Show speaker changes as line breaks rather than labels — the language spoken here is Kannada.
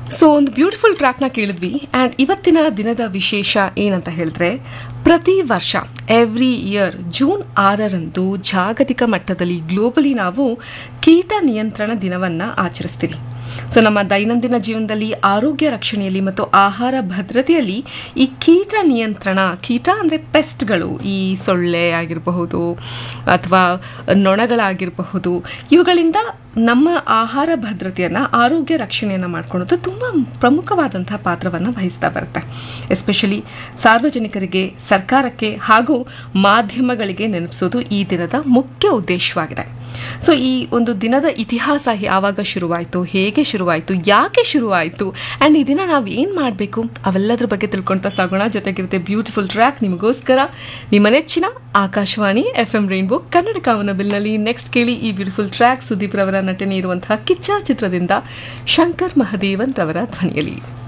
ಸೊ ಒಂದು ಬ್ಯೂಟಿಫುಲ್ ಟ್ರ್ಯಾಕ್ನ ಕೇಳಿದ್ವಿ ಆ್ಯಂಡ್ ಇವತ್ತಿನ ದಿನದ ವಿಶೇಷ ಏನಂತ ಹೇಳಿದ್ರೆ ಪ್ರತಿ ವರ್ಷ ಎವ್ರಿ ಇಯರ್ ಜೂನ್ ಆರರಂದು ಜಾಗತಿಕ ಮಟ್ಟದಲ್ಲಿ ಗ್ಲೋಬಲಿ ನಾವು ಕೀಟ ನಿಯಂತ್ರಣ ದಿನವನ್ನು ಆಚರಿಸ್ತೀವಿ ಸೊ ನಮ್ಮ ದೈನಂದಿನ ಜೀವನದಲ್ಲಿ ಆರೋಗ್ಯ ರಕ್ಷಣೆಯಲ್ಲಿ ಮತ್ತು ಆಹಾರ ಭದ್ರತೆಯಲ್ಲಿ ಈ ಕೀಟ ನಿಯಂತ್ರಣ ಕೀಟ ಅಂದರೆ ಪೆಸ್ಟ್ಗಳು ಈ ಸೊಳ್ಳೆ ಆಗಿರಬಹುದು ಅಥವಾ ನೊಣಗಳಾಗಿರಬಹುದು ಇವುಗಳಿಂದ ನಮ್ಮ ಆಹಾರ ಭದ್ರತೆಯನ್ನು ಆರೋಗ್ಯ ರಕ್ಷಣೆಯನ್ನು ಮಾಡ್ಕೊಳ್ಳೋದು ತುಂಬ ಪ್ರಮುಖವಾದಂತಹ ಪಾತ್ರವನ್ನು ವಹಿಸ್ತಾ ಬರುತ್ತೆ ಎಸ್ಪೆಷಲಿ ಸಾರ್ವಜನಿಕರಿಗೆ ಸರ್ಕಾರಕ್ಕೆ ಹಾಗೂ ಮಾಧ್ಯಮಗಳಿಗೆ ನೆನಪಿಸೋದು ಈ ದಿನದ ಮುಖ್ಯ ಉದ್ದೇಶವಾಗಿದೆ ಸೊ ಈ ಒಂದು ದಿನದ ಇತಿಹಾಸ ಯಾವಾಗ ಶುರುವಾಯಿತು ಹೇಗೆ ಶುರುವಾಯಿತು ಯಾಕೆ ಶುರುವಾಯಿತು ಆ್ಯಂಡ್ ಈ ದಿನ ನಾವು ಏನು ಮಾಡಬೇಕು ಅವೆಲ್ಲದ್ರ ಬಗ್ಗೆ ತಿಳ್ಕೊಳ್ತಾ ಸಾಗೋಣ ಜೊತೆಗಿರುತ್ತೆ ಬ್ಯೂಟಿಫುಲ್ ಟ್ರ್ಯಾಕ್ ನಿಮಗೋಸ್ಕರ ನಿಮ್ಮ ನೆಚ್ಚಿನ Akashvani F M rainbow Kannada ಕಾವನ ಬಿಲ್ನಲ್ಲಿ ನೆಕ್ಸ್ಟ್ ಕೇಳಿ ಈ ಬ್ಯೂಟಿಫುಲ್ ಟ್ರ್ಯಾಕ್ ಸುದೀಪ್ ರವರ ನಟನೆ ಇರುವಂತಹ ಕಿಚ್ಚ ಚಿತ್ರದಿಂದ ಶಂಕರ್ ಮಹದೇವನ್ ರವರ ಧ್ವನಿಯಲ್ಲಿ